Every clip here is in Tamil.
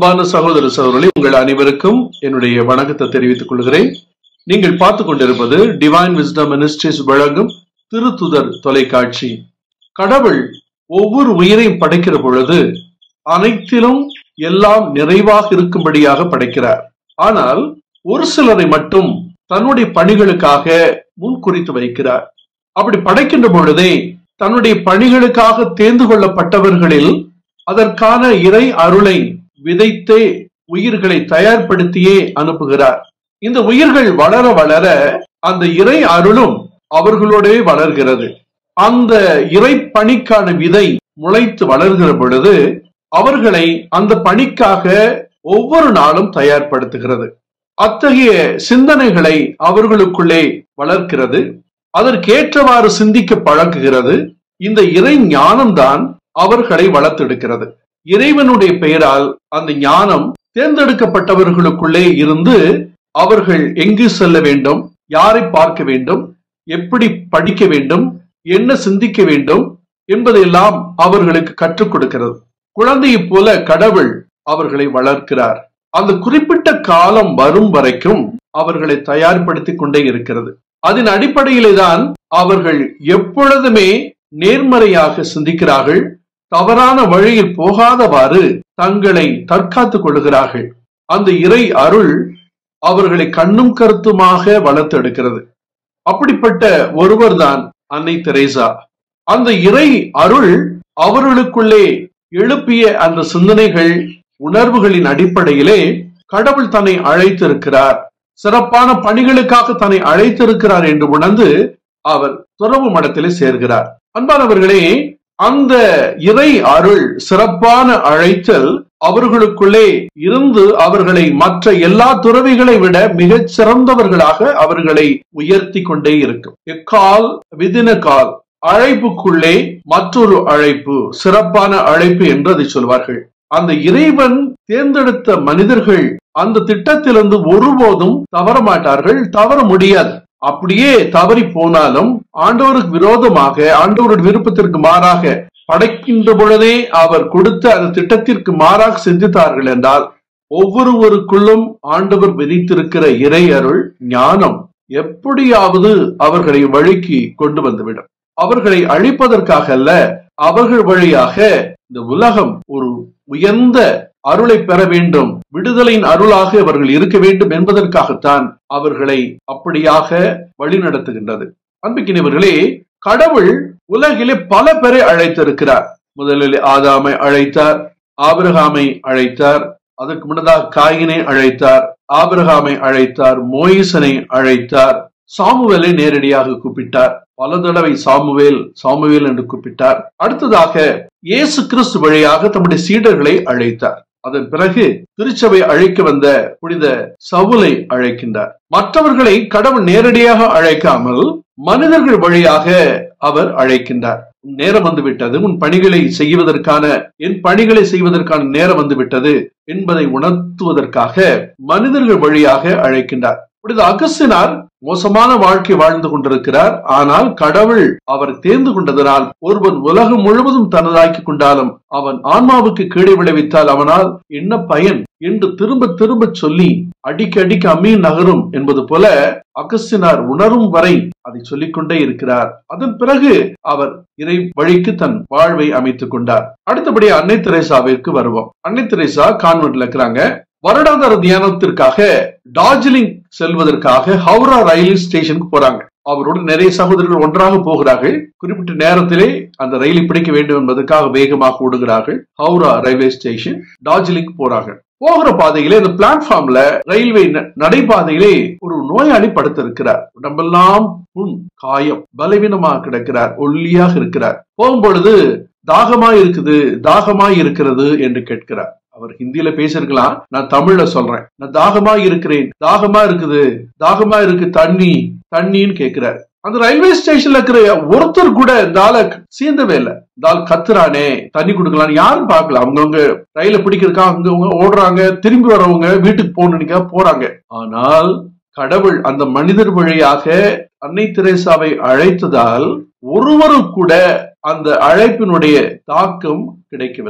அன்பான சகோதர சகோதரி உங்கள் அனைவருக்கும் என்னுடைய வணக்கத்தை தெரிவித்துக் கொள்கிறேன் நீங்கள் பார்த்து கொண்டிருப்பது டிவைன் விஸ்டம் மினிஸ்ட்ரிஸ் வழங்கும் திருத்துதர் தொலைக்காட்சி கடவுள் ஒவ்வொரு உயிரையும் படைக்கிற பொழுது அனைத்திலும் எல்லாம் நிறைவாக இருக்கும்படியாக படைக்கிறார் ஆனால் ஒரு சிலரை மட்டும் தன்னுடைய பணிகளுக்காக முன்குறித்து வைக்கிறார் அப்படி படைக்கின்ற பொழுதே தன்னுடைய பணிகளுக்காக தேர்ந்து கொள்ளப்பட்டவர்களில் அதற்கான இறை அருளை விதைத்தே உயிர்களை தயார்படுத்தியே அனுப்புகிறார் இந்த உயிர்கள் வளர வளர அந்த இறை அருளும் அவர்களோடவே வளர்கிறது அந்த இறை பணிக்கான விதை முளைத்து வளர்கிற பொழுது அவர்களை அந்த பணிக்காக ஒவ்வொரு நாளும் தயார்படுத்துகிறது அத்தகைய சிந்தனைகளை அவர்களுக்குள்ளே வளர்க்கிறது அதற்கேற்றவாறு சிந்திக்க பழக்குகிறது இந்த இறை ஞானம்தான் அவர்களை வளர்த்தெடுக்கிறது இறைவனுடைய பெயரால் அந்த ஞானம் தேர்ந்தெடுக்கப்பட்டவர்களுக்குள்ளே இருந்து அவர்கள் எங்கு செல்ல வேண்டும் யாரை பார்க்க வேண்டும் எப்படி படிக்க வேண்டும் என்ன சிந்திக்க வேண்டும் என்பதையெல்லாம் அவர்களுக்கு கற்றுக் கொடுக்கிறது குழந்தையைப் போல கடவுள் அவர்களை வளர்க்கிறார் அந்த குறிப்பிட்ட காலம் வரும் வரைக்கும் அவர்களை தயார்படுத்திக் கொண்டே இருக்கிறது அதன் அடிப்படையிலே தான் அவர்கள் எப்பொழுதுமே நேர்மறையாக சிந்திக்கிறார்கள் தவறான வழியில் போகாதவாறு தங்களை தற்காத்துக் கொள்கிறார்கள் அந்த இறை அருள் அவர்களை கண்ணும் கருத்துமாக வளர்த்தெடுக்கிறது அப்படிப்பட்ட ஒருவர்தான் அன்னை தெரேசா அந்த இறை அருள் அவர்களுக்குள்ளே எழுப்பிய அந்த சிந்தனைகள் உணர்வுகளின் அடிப்படையிலே கடவுள் தன்னை அழைத்திருக்கிறார் சிறப்பான பணிகளுக்காக தன்னை அழைத்திருக்கிறார் என்று உணர்ந்து அவர் துறவு மடத்திலே சேர்கிறார் அன்பானவர்களே அந்த இறை அருள் சிறப்பான அழைத்தல் அவர்களுக்குள்ளே இருந்து அவர்களை மற்ற எல்லா துறவிகளை விட மிகச் சிறந்தவர்களாக அவர்களை உயர்த்தி கொண்டே இருக்கும் எக்கால் விதின கால் அழைப்புக்குள்ளே மற்றொரு அழைப்பு சிறப்பான அழைப்பு என்று அதை சொல்வார்கள் அந்த இறைவன் தேர்ந்தெடுத்த மனிதர்கள் அந்த திட்டத்திலிருந்து ஒருபோதும் தவற மாட்டார்கள் தவற முடியாது அப்படியே தவறி போனாலும் ஆண்டவருக்கு விரோதமாக ஆண்டவருடைய விருப்பத்திற்கு மாறாக படைக்கின்ற பொழுதே அவர் கொடுத்த அந்த திட்டத்திற்கு மாறாக சிந்தித்தார்கள் என்றால் ஒவ்வொருவருக்குள்ளும் ஆண்டவர் விதித்திருக்கிற இறை அருள் ஞானம் எப்படியாவது அவர்களை வழிக்கு கொண்டு வந்துவிடும் அவர்களை அழிப்பதற்காக அல்ல அவர்கள் வழியாக இந்த உலகம் ஒரு உயர்ந்த அருளை பெற வேண்டும் விடுதலையின் அருளாக அவர்கள் இருக்க வேண்டும் என்பதற்காகத்தான் அவர்களை அப்படியாக வழிநடத்துகின்றது அன்பிக்கினவர்களே கடவுள் உலகிலே பல பேரை அழைத்திருக்கிறார் முதலில் ஆதாமை அழைத்தார் ஆபிரகாமை அழைத்தார் அதற்கு முன்னதாக காயினை அழைத்தார் ஆபிரகாமை அழைத்தார் மோயிசனை அழைத்தார் சாமுவேலை நேரடியாக கூப்பிட்டார் பல தடவை சாமுவேல் சாமுவேல் என்று கூப்பிட்டார் அடுத்ததாக இயேசு கிறிஸ்து வழியாக தம்முடைய சீடர்களை அழைத்தார் அதன் பிறகு திருச்சபை அழைக்க வந்த புனித சவுலை அழைக்கின்றார் மற்றவர்களை கடவுள் நேரடியாக அழைக்காமல் மனிதர்கள் வழியாக அவர் அழைக்கின்றார் நேரம் வந்து விட்டது உன் பணிகளை செய்வதற்கான என் பணிகளை செய்வதற்கான நேரம் வந்து விட்டது என்பதை உணர்த்துவதற்காக மனிதர்கள் வழியாக அழைக்கின்றார் புனித அகசினார் மோசமான வாழ்க்கை வாழ்ந்து கொண்டிருக்கிறார் ஆனால் கடவுள் அவர் தேர்ந்து கொண்டதனால் ஒருவன் உலகம் முழுவதும் தனதாக்கி கொண்டாலும் அவன் ஆன்மாவுக்கு கீழே விளைவித்தால் அவனால் என்ன பயன் என்று திரும்ப திரும்ப சொல்லி அடிக்க அடிக்க அம்மியும் நகரும் என்பது போல அகஸ்தினார் உணரும் வரை அதை சொல்லிக்கொண்டே இருக்கிறார் அதன் பிறகு அவர் இறை வழிக்கு தன் வாழ்வை அமைத்துக் கொண்டார் அடுத்தபடி அன்னை தெரேசாவிற்கு வருவோம் அன்னை தெரேசா கான்வென்ட்ல இருக்கிறாங்க வருடாந்திர தியானத்திற்காக டார்ஜிலிங் செல்வதற்காக ஹவுரா ரயில் ஸ்டேஷனுக்கு போறாங்க அவரோடு நிறைய சகோதரர்கள் ஒன்றாக போகிறார்கள் குறிப்பிட்ட நேரத்திலே அந்த ரயிலை பிடிக்க வேண்டும் என்பதற்காக வேகமாக ஓடுகிறார்கள் ஹவுரா ரயில்வே ஸ்டேஷன் டார்ஜிலிங் போறாங்க போகிற பாதையிலே அந்த பிளாட்ஃபார்ம்ல ரயில்வே நடைபாதையிலே ஒரு நோயாளி படுத்திருக்கிறார் உடம்பெல்லாம் புண் காயம் பலவீனமாக கிடக்கிறார் ஒல்லியாக இருக்கிறார் போகும்பொழுது தாகமா இருக்குது தாகமா இருக்கிறது என்று கேட்கிறார் அவர் ஹிந்தியில பேசிருக்கலாம் நான் தமிழ்ல சொல்றேன் நான் தாகமா இருக்கிறேன் தாகமா இருக்குது தாகமா இருக்கு தண்ணி தண்ணின்னு கேட்கிறார் அந்த ரயில்வே ஸ்டேஷன்ல இருக்கிற ஒருத்தர் கூட இந்த ஆளை சீந்தவே இல்லை இந்த ஆள் கத்துறானே தண்ணி கொடுக்கலான்னு யாரும் பார்க்கல அவங்கவுங்க ரயில பிடிக்கிறதுக்காக அங்கவங்க ஓடுறாங்க திரும்பி வரவங்க வீட்டுக்கு போகணுக்கா போறாங்க ஆனால் கடவுள் அந்த மனிதர் வழியாக அன்னை தெரேசாவை அழைத்ததால் ஒருவரும் கூட அந்த அழைப்பினுடைய தாக்கம் கிடைக்கவில்லை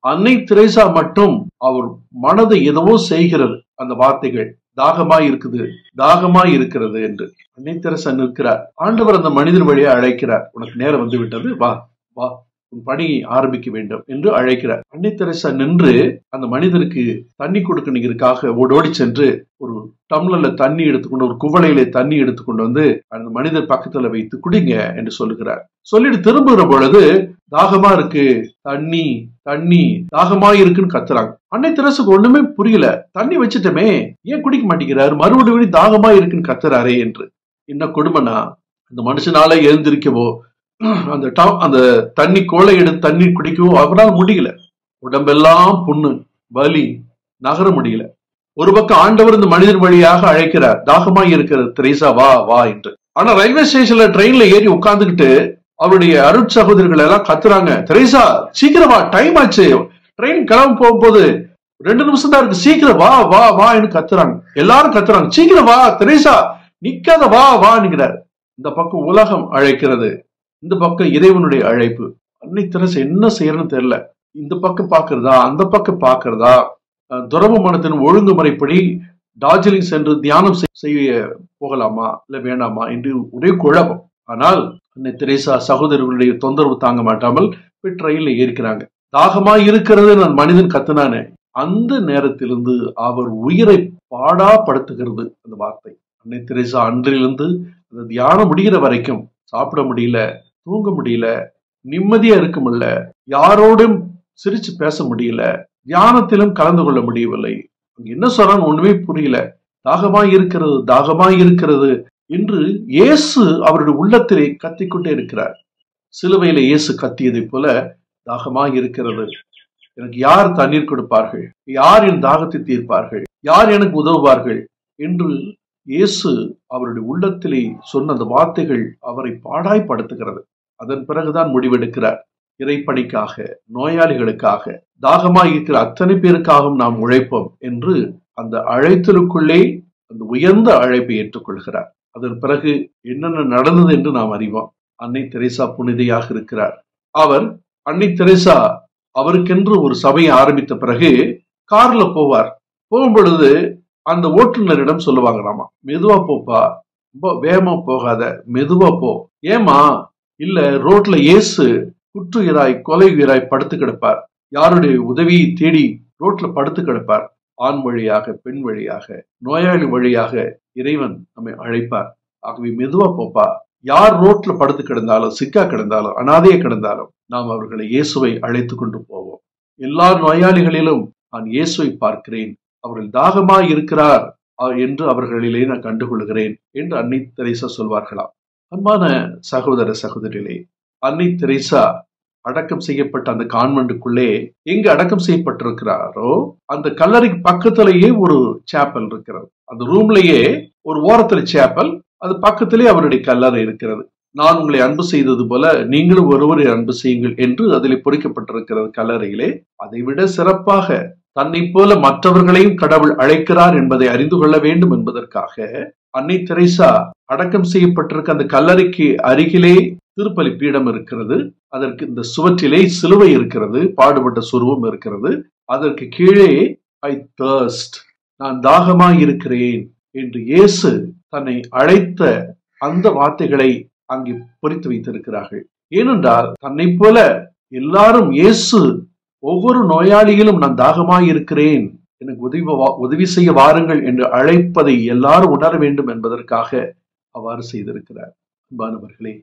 அன்னை திரேசா மட்டும் அவர் மனதை எதவோ செய்கிறது அந்த வார்த்தைகள் தாகமாய் இருக்குது தாகமாய் இருக்கிறது என்று அன்னை தெரசா நிற்கிறார் ஆண்டவர் அந்த மனிதன் வழியா அழைக்கிறார் உனக்கு நேரம் வந்து விட்டது வா வா உன் பணியை ஆரம்பிக்க வேண்டும் என்று அழைக்கிறார் அன்னை தெரசா நின்று அந்த மனிதருக்கு தண்ணி கொடுக்கணுங்கிறதுக்காக ஓடோடி சென்று ஒரு டம்ளர்ல தண்ணி எடுத்துக்கொண்டு ஒரு குவளையில தண்ணி எடுத்துக்கொண்டு வந்து அந்த மனிதர் பக்கத்துல வைத்து குடிங்க என்று சொல்லுகிறார் சொல்லிட்டு திரும்புகிற பொழுது தாகமா இருக்கு தண்ணி தண்ணி தாகமா இருக்குன்னு கத்துறாங்க அன்னை தெரசுக்கு ஒண்ணுமே புரியல தண்ணி வச்சுட்டமே ஏன் குடிக்க மாட்டேங்கிறாரு மறுபடியும் தாகமா இருக்குன்னு கத்துறாரே என்று என்ன கொடுமைனா அந்த மனுஷனால எழுந்திருக்கவோ அந்த ட- அந்த தண்ணி கோலை எடுத்து தண்ணி குடிக்கவோ அவரால் முடியல உடம்பெல்லாம் புண்ணு வலி நகர முடியல ஒரு பக்கம் ஆண்டவர் இந்த மனிதன் வழியாக அழைக்கிறார் தாகமா இருக்கிற திரேசா வா வா என்று ஆனா ரயில்வே ஸ்டேஷன்ல ட்ரெயின்ல ஏறி உட்கார்ந்துகிட்டு அவருடைய அருட் சகோதரிகள் எல்லாம் கத்துறாங்க திரேசா சீக்கிரம் வா டைம் ஆச்சு ட்ரெயின் கிளம்ப போகும்போது ரெண்டு நிமிஷம் தான் இருக்கு சீக்கிரம் வா வா வான்னு கத்துறாங்க எல்லாரும் கத்துறாங்க சீக்கிரம் வா திரேசா நிக்காத வா வான்னுங்கிறார் இந்த பக்கம் உலகம் அழைக்கிறது இந்த பக்கம் இறைவனுடைய அழைப்பு அன்னை தெரசா என்ன செய்யறன்னு தெரியல இந்த பக்கம் பாக்குறதா அந்த பக்கம் பாக்குறதா அஹ், துறவு மனத்தின் ஒழுங்குமுறைப்படி டார்ஜிலிங் சென்று தியானம் செய்- செய்ய போகலாமா இல்ல வேண்டாமா என்று ஒரே குழப்பம் ஆனால் அன்னை தெரேசா சகோதரர்களுடைய தொந்தரவு தாங்க மாட்டாமல் போய் ட்ரெயின்ல ஏறிக்கிறாங்க தாகமா இருக்கிறது நான் மனிதன் கத்துனானே அந்த நேரத்திலிருந்து அவர் உயிரை பாடாப்படுத்துகிறது அந்த வார்த்தை அன்னை தெரேசா அன்றிலிருந்து அந்த தியானம் முடிகிற வரைக்கும் சாப்பிட முடியல தூங்க முடியல நிம்மதியா இருக்க முடியல யாரோடும் சிரிச்சு பேச முடியல தியானத்திலும் கலந்து கொள்ள முடியவில்லை அங்க என்ன சொல்றான்னு ஒண்ணுமே புரியல தாகமாய் இருக்கிறது தாகமாய் இருக்கிறது என்று இயேசு அவருடைய உள்ளத்திலே கத்திக்கொண்டே இருக்கிறார் சிலுவையில இயேசு கத்தியதைப் போல தாகமாய் இருக்கிறது எனக்கு யார் தண்ணீர் கொடுப்பார்கள் யார் என் தாகத்தை தீர்ப்பார்கள் யார் எனக்கு உதவுவார்கள் என்று இயேசு அவருடைய உள்ளத்திலே சொன்ன அந்த வார்த்தைகள் அவரை பாடாய்படுத்துகிறது அதன் பிறகுதான் முடிவெடுக்கிறார் இறைப்பணிக்காக நோயாளிகளுக்காக தாகமாய் இருக்கிற அத்தனை பேருக்காகவும் நாம் உழைப்போம் என்று அந்த அழைத்தலுக்குள்ளே அந்த உயர்ந்த அழைப்பை ஏற்றுக்கொள்கிறார் அதன் பிறகு என்னென்ன நடந்தது என்று நாம் அறிவோம் அன்னை தெரேசா புனிதையாக இருக்கிறார் அவர் அன்னை தெரேசா அவருக்கென்று ஒரு சபையை ஆரம்பித்த பிறகு கார்ல போவார் போகும் பொழுது அந்த ஓட்டுநரிடம் சொல்லுவாங்களாமா மெதுவா போப்பா ரொம்ப வேகமா போகாத மெதுவா போ ஏமா இல்ல ரோட்ல இயேசு குற்றுயிராய் கொலை உயிராய் படுத்து கிடப்பார் யாருடைய உதவியை தேடி ரோட்ல படுத்து கிடப்பார் ஆண் வழியாக பெண் வழியாக நோயாளி வழியாக இறைவன் நம்மை அழைப்பார் ஆகவே மெதுவா போப்பா யார் ரோட்ல படுத்து கிடந்தாலும் சிக்கா கிடந்தாலும் அனாதையா கிடந்தாலும் நாம் அவர்களை இயேசுவை அழைத்து கொண்டு போவோம் எல்லா நோயாளிகளிலும் நான் இயேசுவை பார்க்கிறேன் அவர்கள் தாகமாய் இருக்கிறார் அ- என்று அவர்களிலே நான் கண்டுகொள்கிறேன் என்று அன்னை தெரேசா சொல்வார்களாம் அன்பான சகோதர சகோதரிகளே அன்னை தெரேசா அடக்கம் செய்யப்பட்ட அந்த கான்வென்ட்டுக்குள்ளே எங்க அடக்கம் செய்யப்பட்டிருக்கிறாரோ அந்த கல்லறைக்கு பக்கத்திலேயே ஒரு சேப்பல் இருக்கிறது அந்த ரூம்லயே ஒரு ஓரத்துல சேப்பல் அது பக்கத்திலே அவருடைய கல்லறை இருக்கிறது நான் உங்களை அன்பு செய்தது போல நீங்களும் ஒருவரை அன்பு செய்யுங்கள் என்று அதில் பொறிக்கப்பட்டிருக்கிறது கல்லறையிலே அதைவிட சிறப்பாக தன்னை போல மற்றவர்களையும் கடவுள் அழைக்கிறார் என்பதை அறிந்து கொள்ள வேண்டும் என்பதற்காக அன்னை தெரேசா அடக்கம் செய்யப்பட்டிருக்க அந்த கல்லறைக்கு அருகிலே திருப்பலி பீடம் இருக்கிறது அதற்கு இந்த சுவற்றிலே சிலுவை இருக்கிறது பாடுபட்ட சுருவம் இருக்கிறது அதற்கு கீழே ஐ thirst நான் தாகமாய் இருக்கிறேன் என்று இயேசு தன்னை அழைத்த அந்த வார்த்தைகளை அங்கே பொறித்து வைத்திருக்கிறார்கள் ஏனென்றால் தன்னை போல எல்லாரும் இயேசு ஒவ்வொரு நோயாளியிலும் நான் தாகமாய் இருக்கிறேன் எனக்கு உதவி வா- உதவி செய்ய வாருங்கள் என்று அழைப்பதை எல்லாரும் உணர வேண்டும் என்பதற்காக அவ்வாறு செய்திருக்கிறார் அன்பானவர்களே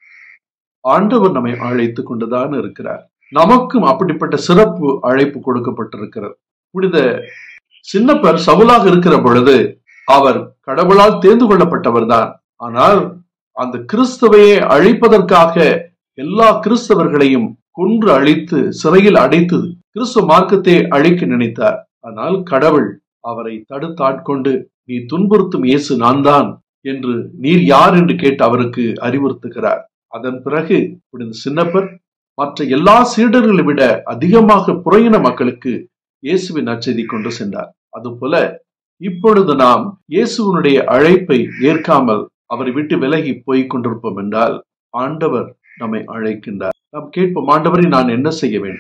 ஆண்டவர் நம்மை அழைத்து கொண்டுதான் இருக்கிறார் நமக்கும் அப்படிப்பட்ட சிறப்பு அழைப்பு கொடுக்கப்பட்டிருக்கிறது புனித சின்னப்பர் சவுலாக இருக்கிற பொழுது அவர் கடவுளால் தேர்ந்து கொள்ளப்பட்டவர்தான் ஆனால் அந்த கிறிஸ்தவையை அழிப்பதற்காக எல்லா கிறிஸ்தவர்களையும் கொன்று அழித்து சிறையில் அடைத்து கிறிஸ்துவ மார்க்கத்தை அழிக்க நினைத்தார் ஆனால் கடவுள் அவரை தடுத்தாட்கொண்டு நீ துன்புறுத்தும் இயேசு நான் தான் என்று நீர் யார் என்று கேட்டு அவருக்கு அறிவுறுத்துகிறார் அதன் பிறகு புனித சின்னப்பர் மற்ற எல்லா சீடர்களை விட அதிகமாக புறையின மக்களுக்கு இயேசுவின் நற்செய்தி கொண்டு சென்றார் அதுபோல இப்பொழுது நாம் இயேசுவினுடைய அழைப்பை ஏற்காமல் அவரை விட்டு விலகி போய்க் கொண்டிருப்போம் என்றால் ஆண்டவர் நம்மை அழைக்கின்றார் நாம் கேட்போம் ஆண்டவரை நான் என்ன செய்ய வேண்டும்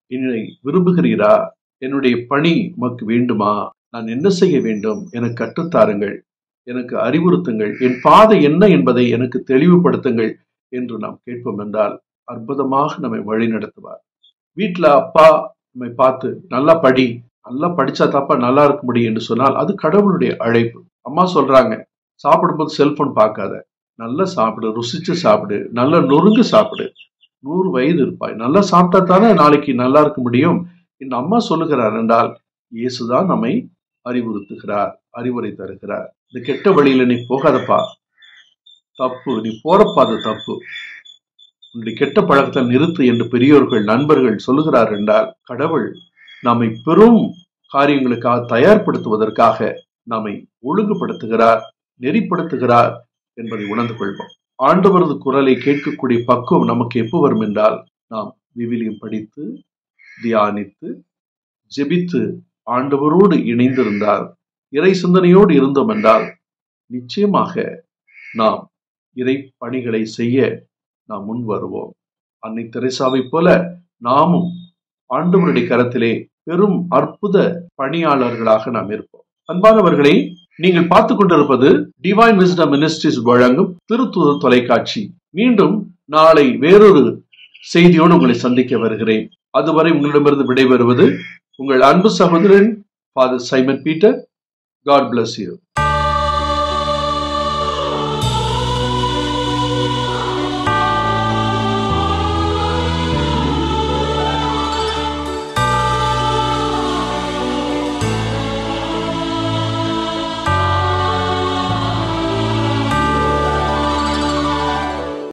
என்னை விரும்புகிறீரா என்னுடைய பணி உமக்கு வேண்டுமா நான் என்ன செய்ய வேண்டும் எனக்கு கற்றுத்தாருங்கள் எனக்கு அறிவுறுத்துங்கள் என் பாதை என்ன என்பதை எனக்கு தெளிவுபடுத்துங்கள் என்று நாம் கேட்போம் என்றால் அற்புதமாக நம்மை வழி நடத்துவார் வீட்டுல அப்பா நம்மை பார்த்து நல்லா படி நல்லா படிச்சா தாப்பா நல்லா இருக்க முடியும் என்று சொன்னால் அது கடவுளுடைய அழைப்பு அம்மா சொல்றாங்க சாப்பிடும்போது செல்போன் பார்க்காத நல்லா சாப்பிடு ருசிச்சு சாப்பிடு நல்லா நொறுங்கு சாப்பிடு நூறு வயது இருப்பாய் நல்லா சாப்பிட்டா தானே நாளைக்கு நல்லா இருக்க முடியும் இந்த அம்மா சொல்லுகிறார் என்றால் இயேசுதான் நம்மை அறிவுறுத்துகிறார் அறிவுரை தருகிறார் இந்த கெட்ட வழியில நீ போகாதப்பா தப்பு நீ போறப்பா அது தப்பு உன்னுடைய கெட்ட பழக்கத்தை நிறுத்து என்று பெரியோர்கள் நண்பர்கள் சொல்லுகிறார் என்றால் கடவுள் நம்மை பெரும் காரியங்களுக்காக தயார்படுத்துவதற்காக நம்மை ஒழுங்குபடுத்துகிறார் நெறிப்படுத்துகிறார் என்பதை உணர்ந்து கொள்வோம் ஆண்டவரது குரலை கேட்கக்கூடிய பக்குவம் நமக்கு எப்போ வரும் என்றால் நாம் விவிலியம் படித்து தியானித்து ஜெபித்து ஆண்டவரோடு இணைந்திருந்தால் இறை சிந்தனையோடு இருந்தோம் என்றால் நிச்சயமாக நாம் இறை பணிகளை செய்ய நாம் முன் வருவோம் அன்னை தெரசாவை போல நாமும் ஆண்டவருடைய கரத்திலே பெரும் அற்புத பணியாளர்களாக நாம் இருப்போம் அன்பானவர்களே நீங்கள் பார்த்து கொண்டிருப்பது டிவைன் விஸ்டம் மினிஸ்ட்ரிஸ் வழங்கும் திருத்துதர் தொலைக்காட்சி மீண்டும் நாளை வேறொரு செய்தியோடு உங்களை சந்திக்க வருகிறேன் அதுவரை உங்களிடமிருந்து விடைபெறுவது உங்கள் அன்பு சகோதரன் Father Simon Peter God bless you